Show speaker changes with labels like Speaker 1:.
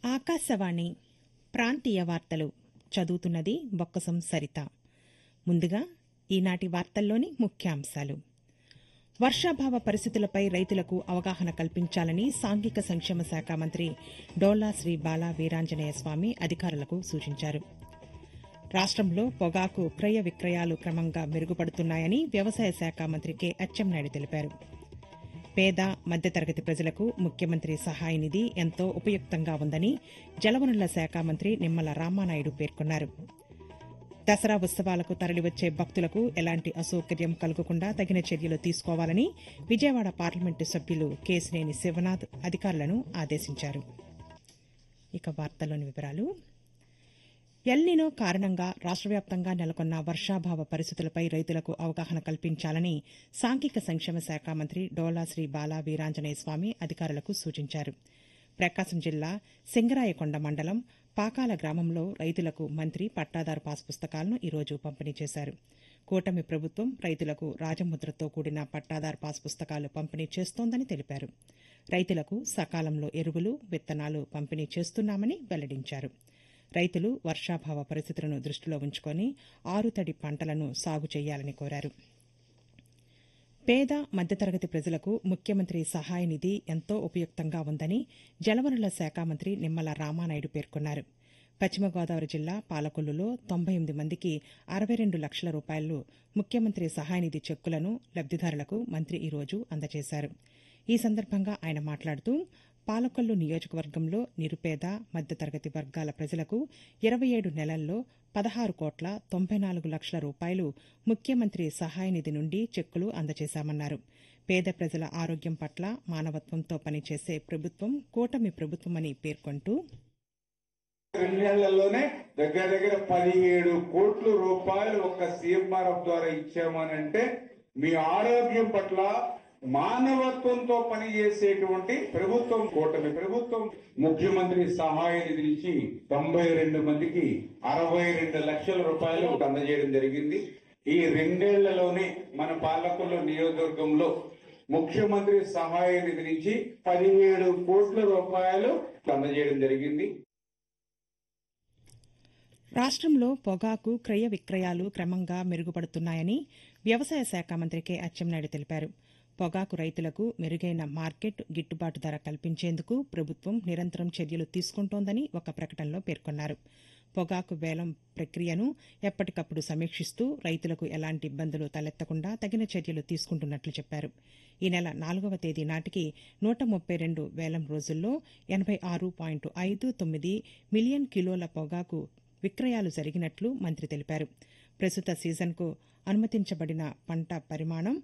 Speaker 1: ఆకాశవాణి ప్రాంతీయ వార్తలు చదువుతున్నది బొక్కసం సరిత ముందుగా ఈనాటి వార్తల్లోని ముఖ్యాంశాలు వర్షాభావ పరిస్థితులపై రైతులకు అవగాహన కల్పించాలని సాంఘిక సంక్షేమ శాఖ మంత్రి డోలా శ్రీ బాలా వీరాంజనేయ స్వామి అధికారులకు సూచించారు రాష్టంలో పొగాకు క్రయ విక్రయాలు క్రమంగా మెరుగుపడుతున్నాయని వ్యవసాయ శాఖ మంత్రి కె అచ్చెన్నాయుడు తెలిపారు పేద మధ్యతరగతి ప్రజలకు ముఖ్యమంత్రి సహాయ నిధి ఎంతో ఉపయుక్తంగా ఉందని జలవనరుల శాఖ మంత్రి నిమ్మల రామానాయుడు పేర్కొన్నారు దసరా ఉత్సవాలకు తరలివచ్చే భక్తులకు ఎలాంటి అసౌకర్యం కలగకుండా తగిన చర్యలు తీసుకోవాలని విజయవాడ పార్లమెంటు సభ్యులు కేసినేని శివనాథ్ అధికారులను ఆదేశించారు ఇక వార్తల్లోని వివరాలు ఎల్నినో కారణంగా రాష్ట్ర వ్యాప్తంగా నెలకొన్న వర్షాభావ పరిస్థితులపై రైతులకు అవగాహన కల్పించాలని సాంఘిక సంక్షేమ శాఖ మంత్రి డోలా శ్రీ బాలా వీరాంజనేయ స్వామి అధికారులకు సూచించారు ప్రకాశం జిల్లా సింగరాయకొండ మండలం పాకాల గ్రామంలో రైతులకు మంత్రి పట్టాదారు పాస్ పుస్తకాలను ఈరోజు పంపిణీ చేశారు కూటమి ప్రభుత్వం రైతులకు రాజముద్రతో కూడిన పట్టాదారు పాస్ పుస్తకాలు పంపిణీ చేస్తోందని తెలిపారు రైతులకు సకాలంలో ఎరువులు విత్తనాలు పంపిణీ చేస్తున్నామని వెల్లడించారు రైతులు వర్షాభావ పరిస్థితులను దృష్టిలో ఉంచుకొని ఆరుతడి పంటలను సాగు చేయాలని కోరారు పేద మధ్యతరగతి ప్రజలకు ముఖ్యమంత్రి సహాయ నిధి ఎంతో ఉపయుక్తంగా ఉందని జలవనరుల శాఖ మంత్రి నిమ్మల రామానాయుడు పేర్కొన్నారు పశ్చిమ గోదావరి జిల్లా పాలకొల్లులో తొంభై ఎనిమిది మందికి అరవై రెండు లక్షల రూపాయలు ముఖ్యమంత్రి సహాయ నిధి చెక్కులను లబ్దిదారులకు మంత్రి ఈరోజు అందజేశారు ఈ సందర్భంగా ఆయన మాట్లాడుతూ పాలకొల్లు నియోజకవర్గంలో నిరుపేద మధ్యతరగతి వర్గాల ప్రజలకు ఇరవై ఏడు నెలల్లో పదహారు కోట్ల తొంభై నాలుగు లక్షల రూపాయలు ముఖ్యమంత్రి సహాయ నిధి నుండి చెక్కులు అందజేశామన్నారు పేద ప్రజల ఆరోగ్యం పట్ల మానవత్వంతో పనిచేసే ప్రభుత్వం కూటమి ప్రభుత్వమని పేర్కొంటూ
Speaker 2: రెండేళ్లలోనే దగ్గర దగ్గర పదిహేడు కోట్ల రూపాయలు ఒక సీఎంఆర్ఎఫ్ ద్వారా ఇచ్చామనంటే మీ ఆరోగ్యం పట్ల మానవత్వంతో పనిచేసేటువంటి ప్రభుత్వం కూటమి ప్రభుత్వం ముఖ్యమంత్రి సహాయ నిధి నుంచి తొంభై రెండు మందికి అరవై రెండు లక్షల రూపాయలు అందజేయడం జరిగింది ఈ రెండేళ్లలోనే మన పాలకుల నియోజకవర్గంలో ముఖ్యమంత్రి సహాయ నిధి నుంచి పదిహేడు కోట్ల రూపాయలు అందజేయడం జరిగింది
Speaker 1: రాష్ట్రంలో పొగాకు క్రయ విక్రయాలు క్రమంగా మెరుగుపడుతున్నాయని వ్యవసాయ శాఖ మంత్రి కె అచ్చెన్నాయుడు తెలిపారు పొగాకు రైతులకు మెరుగైన మార్కెట్ గిట్టుబాటు ధర కల్పించేందుకు ప్రభుత్వం నిరంతరం చర్యలు తీసుకుంటోందని ఒక ప్రకటనలో పేర్కొన్నారు పొగాకు వేలం ప్రక్రియను ఎప్పటికప్పుడు సమీక్షిస్తూ రైతులకు ఎలాంటి ఇబ్బందులు తలెత్తకుండా తగిన చర్యలు తీసుకుంటున్నట్లు చెప్పారు ఈ నెల నాలుగవ తేదీ నాటికి నూట ముప్పై రెండు వేలం రోజుల్లో ఎనబై ఆరు పాయింట్ ఐదు తొమ్మిది మిలియన్ కిలోల పొగాకు విక్రయాలు జరిగినట్లు మంత్రి తెలిపారు ప్రస్తుత సీజన్కు అనుమతించబడిన పంట పరిమాణం